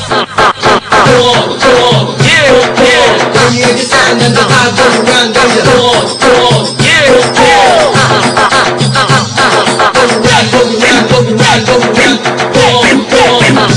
When you hear the sound and the vibe goes around, do you? Goes around, goes around, goes around.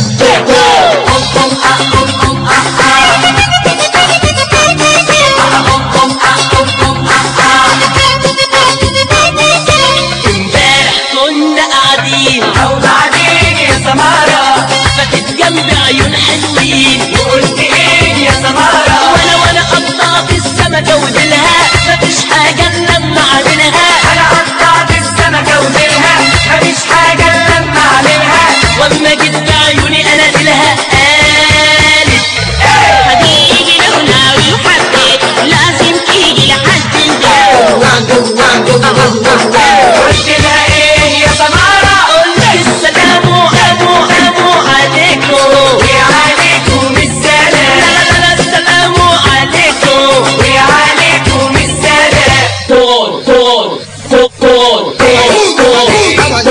امبارح كنا قاعدين او بعدين يا سمارة فاتت جنبي عيون حلوين وقلت ايه يا سمارة وانا وانا قطعت السمكة وديلها مفيش حاجة الا لما اعملها انا قطعت السمكة وديلها مفيش حاجة الا لما اعملها واما جيت بعيوني انا ديلها قالت هتيجي لوناوي وحبيت لازم تيجي لحد البيت Round, goes around, goes around, goes around. قلت لها ايه يا سمارة قلت السلام أبو أبو عليكم وعليكم لا السلام لا لا السلام عليكم وعليكم السلام طول طول طول طول طول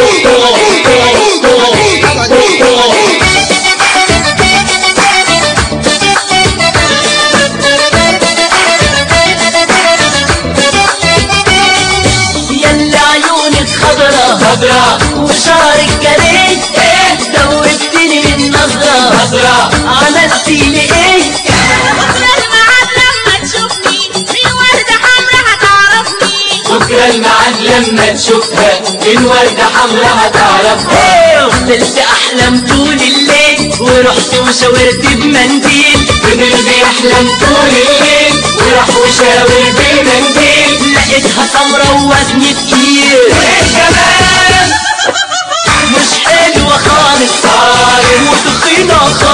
يلا عيونك خضرا خضرا وشعرك كريت ايه دوبتني من نظرة خضرا عملتي لي ايه بكرة الميعاد لما تشوفني في وردة حمرا هتعرفني بكرة الميعاد لما تشوفها الوردة حمرا هتعرفها ايه فضلت احلم طول الليل ورحت وشاورت بمنديل فضل بيحلم طول الليل وراح وشاور بالمنديل لقيتها سمرة ووزن تقيل وايه كمان مش حلوة خالص صارم وتخينة خالص